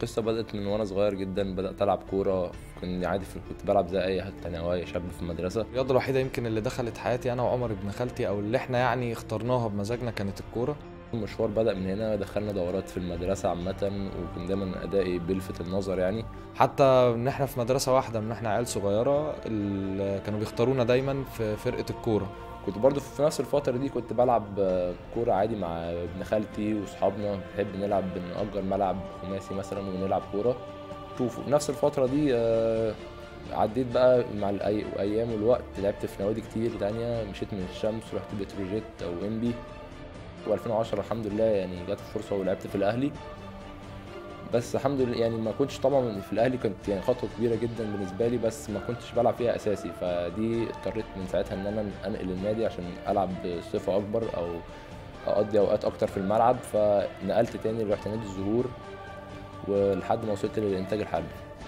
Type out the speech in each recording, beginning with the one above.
القصة بدأت من وأنا صغير جدا بدأت ألعب كورة كنت عادي في كنت بلعب زي أي حد تاني أو أي شاب في المدرسة الرياضة الوحيدة يمكن اللي دخلت حياتي أنا وعمر ابن خالتي أو اللي إحنا يعني اخترناها بمزاجنا كانت الكورة المشوار بدأ من هنا دخلنا دورات في المدرسة عامة وكان دايما أدائي بيلفت النظر يعني حتى إن إحنا في مدرسة واحدة من إحنا عيال صغيرة اللي كانوا بيختارونا دايما في فرقة الكورة كنت برضو في نفس الفترة دي كنت بلعب كورة عادي مع ابن خالتي وصحابنا بنحب نلعب بنأجر ملعب خماسي مثلا ونلعب كورة شوفوا نفس الفترة دي آه، عديت بقى مع الأيام والوقت لعبت في نوادي كتير تانية مشيت من الشمس ورحت بتروجيت أو إنبي و2010 الحمد لله يعني جت الفرصة ولعبت في الأهلي بس الحمد لله يعني ما كنتش طبعا في الاهلي كانت يعني خطوه كبيره جدا بالنسبه لي بس ما كنتش بلعب فيها اساسي فدي اضطريت من ساعتها ان انا انقل النادي عشان العب بصفه اكبر او اقضي اوقات اكتر في الملعب فنقلت تاني رحت نادي الزهور ولحد ما وصلت للانتاج الحربي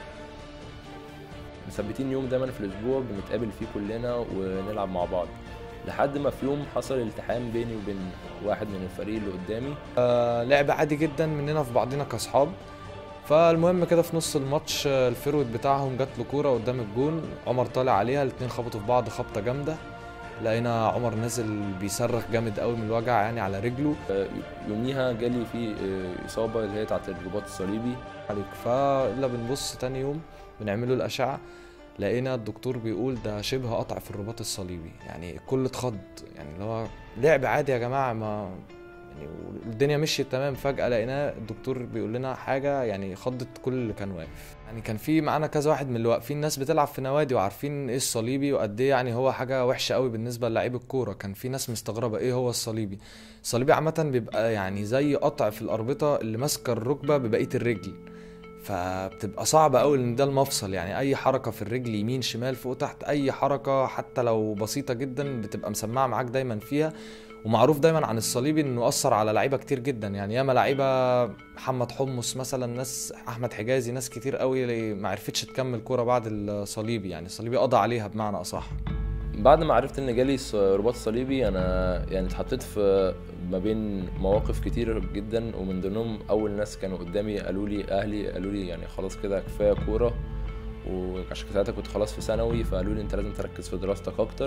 مثبتين يوم دايما في الاسبوع بنتقابل فيه كلنا ونلعب مع بعض لحد ما في يوم حصل التحام بيني وبين واحد من الفريق اللي قدامي آه، لعب عادي جدا مننا في بعضنا كاصحاب فالمهم كده في نص الماتش آه، الفيرود بتاعهم جات له كوره قدام الجون عمر طالع عليها الاتنين خبطوا في بعض خبطه جامده لقينا عمر نازل بيصرخ جامد قوي من الوجع يعني على رجله يوميها جالي في آه، اصابه اللي هي بتاعت الرباط الصليبي عليك فالا بنبص تاني يوم بنعمله الاشعه لقينا الدكتور بيقول ده شبه قطع في الرباط الصليبي يعني الكل اتخض يعني اللي هو لعب عادي يا جماعه ما يعني الدنيا مشيت تمام فجاه لقيناه الدكتور بيقول لنا حاجه يعني خضت كل اللي كان واقف يعني كان في معانا كذا واحد من اللي واقفين ناس بتلعب في نوادي وعارفين ايه الصليبي وقد ايه يعني هو حاجه وحشه قوي بالنسبه للاعيب الكوره كان في ناس مستغربه ايه هو الصليبي الصليبي عامه بيبقى يعني زي قطع في الاربطه اللي ماسكه الركبه ببقيه الرجل فبتبقى صعبة قوي لان ده المفصل يعني اي حركة في الرجل يمين شمال فوق تحت اي حركة حتى لو بسيطة جدا بتبقى مسمعة معاك دايما فيها ومعروف دايما عن الصليبي انه اثر على لعيبه كتير جدا يعني ياما لعيبه محمد حمص مثلا ناس احمد حجازي ناس كتير قوي ما عرفتش تكمل كوره بعد الصليبي يعني الصليبي قضى عليها بمعنى اصح بعد ما عرفت ان جالي رباط صليبي انا يعني اتحطيت في ما بين مواقف كتير جدا ومن ضمنهم اول ناس كانوا قدامي قالوا لي اهلي قالوا لي يعني خلاص كده كفايه كوره وعشان ساعتها كنت خلاص في ثانوي فقالوا لي انت لازم تركز في دراستك اكتر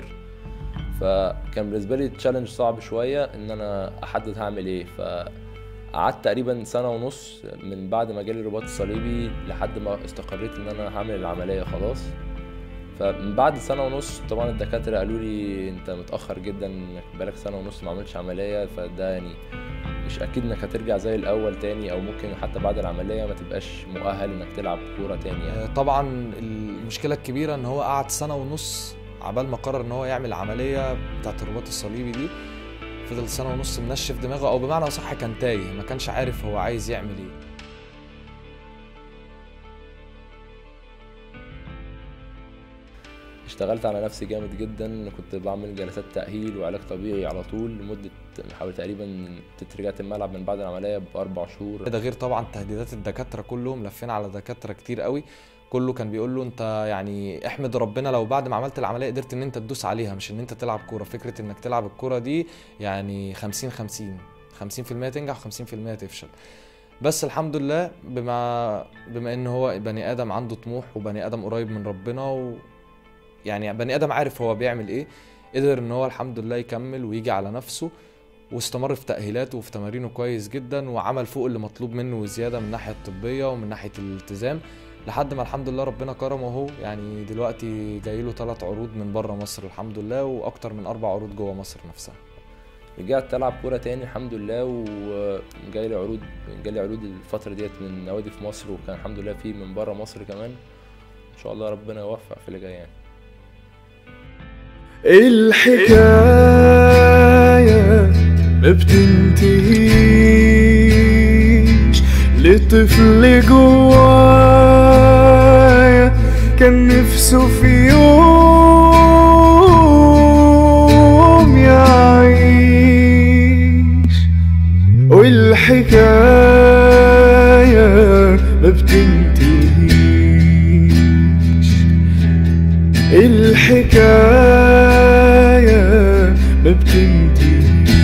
فكان بالنسبه لي تشالنج صعب شويه ان انا احدد هعمل ايه فقعدت تقريبا سنه ونص من بعد ما جالي الرباط الصليبي لحد ما استقريت ان انا هعمل العمليه خلاص فمن بعد سنه ونص طبعا الدكاتره قالوا لي انت متاخر جدا انك بقالك سنه ونص ما عملتش عمليه فده يعني مش اكيد انك هترجع زي الاول تاني او ممكن حتى بعد العمليه ما تبقاش مؤهل انك تلعب كوره تاني يعني. طبعا المشكله الكبيره ان هو قعد سنه ونص عبال ما قرر ان هو يعمل عمليه بتاعت الرباط الصليبي دي فضل سنه ونص منشف دماغه او بمعنى اصح كان تايه ما كانش عارف هو عايز يعمل ايه اشتغلت على نفسي جامد جدا كنت بعمل جلسات تأهيل وعلاج طبيعي على طول لمدة حوالي تقريبا رجعت الملعب من بعد العملية بأربع شهور ده غير طبعا تهديدات الدكاترة كلهم لفينا على دكاترة كتير قوي كله كان بيقول له انت يعني احمد ربنا لو بعد ما عملت العمليه قدرت ان انت تدوس عليها مش ان انت تلعب كوره فكره انك تلعب الكوره دي يعني 50 50 50% تنجح و50% تفشل بس الحمد لله بما بما ان هو بني ادم عنده طموح وبني ادم قريب من ربنا و يعني بني ادم عارف هو بيعمل ايه قدر ان هو الحمد لله يكمل ويجي على نفسه واستمر في تأهيلاته وفي تمارينه كويس جدا وعمل فوق اللي مطلوب منه وزيادة من الناحية الطبية ومن ناحية الالتزام لحد ما الحمد لله ربنا كرمه اهو يعني دلوقتي جاي له ثلاث عروض من بره مصر الحمد لله واكتر من اربع عروض جوه مصر نفسها رجعت العب كوره تاني الحمد لله وجاي لي عروض جالي عروض الفتره ديت من نوادي في مصر وكان الحمد لله في من بره مصر كمان ان شاء الله ربنا يوفق في اللي جاي يعني الحكاية ما بتنتهيش لطفل جوايا كان نفسه في يوم يعيش والحكاية ما بتنتهيش الحكاية ما بتنتهيش